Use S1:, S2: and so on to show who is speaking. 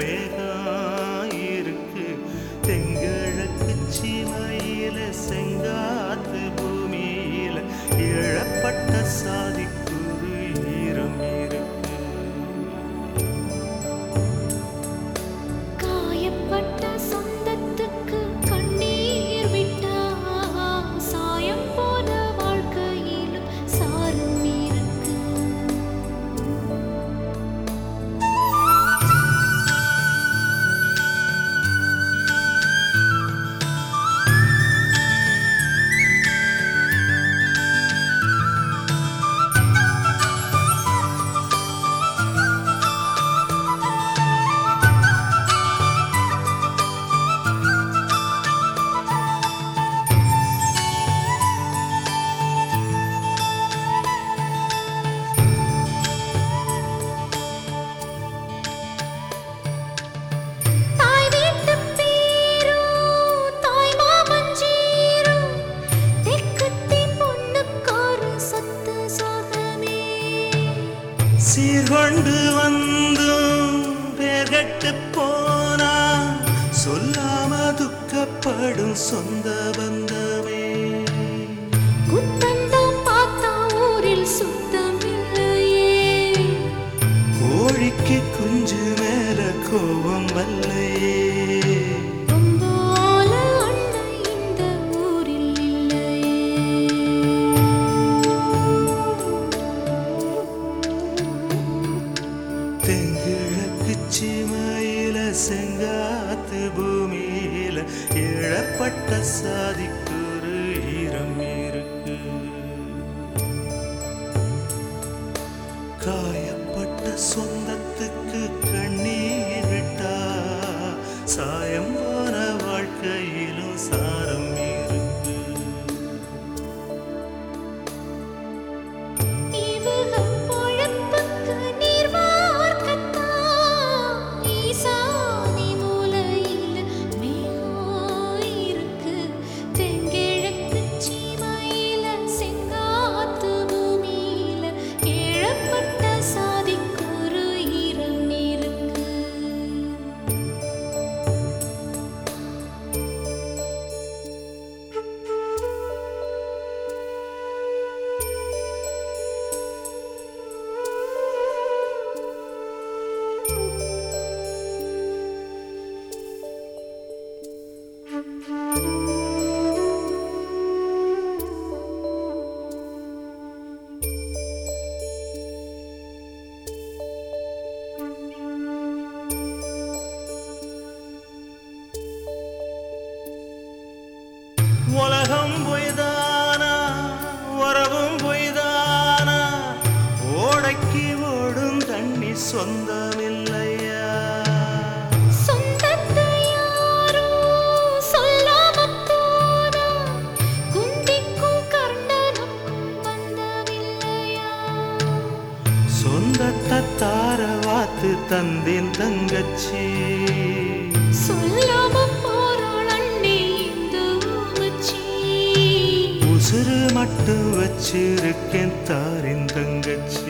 S1: மேகம் இருக்கு தெங்கிழக்கு சீமையில செங்காத்து பூமியில இழப்பட்ட சாதிக்குரு ஈரம் இருக்கு
S2: காயப்பட்ட சொந்தத்துக்கு கண்ணீர் விட்டா சாயம் போன வாழ்க்கையிலும் சாரம் இருக்கு தாய் வீட்டு பேரும் தாய் மாமன் ஜீரும் தெக்குத்தி பொண்ணுக்காரு சொத்து சோகமே
S1: சீர்கொண்டு வந்தும் பேர்கட்டு போனா சொல்லாம துக்கப்படும் சொந்த பந்தமே
S2: குத்தந்தம் பார்த்தா ஊரில் சுத்தம் இல்லையே
S1: கோழிக்கு குஞ்சு மேல கோபம் வல்லையே
S2: பொம்போல அண்ணன் இந்த ஊரில்
S1: தெங்கிழக்கு சிமையில செங்காத்து பூமியில இழப்பட்ட சாதிக்குரு ஈரம் இருக்கு காயப்பட்ட சொந்தத்துக்கு கண்ணீர் விட்டா சாயம் போன வாழ்க்கையிலும் சாரம் இருக்கு
S2: இவக பொழப்புக்கு நீர் வார்க்கத்தான் ஈசானி மூலையில் மேகம் இருக்கு தெங்கிழக்கு சீமையில செங்காத்து பூமியில இழப்பட்ட சாதிக்கொரு ஈரம் இருக்கு
S1: உலகம் பொய்தானா உறவும் பொய்தானா ஓடைக்கு ஓடும் தண்ணி சொந்தமில்லையா
S2: சொந்தத்தை யாரோ சொல்லாம போனா குந்திக்கும் கர்ணனுக்கும் வந்தவில்லையா
S1: சொந்தத்தை தார வாத்து தந்தின் தங்கச்சி
S2: சொல்லாம போறாள் அண்ணே இந்த ஊமச்சி
S1: உசுறு மட்டும் வச்சிருக்கேன் தாரின் தங்கச்சி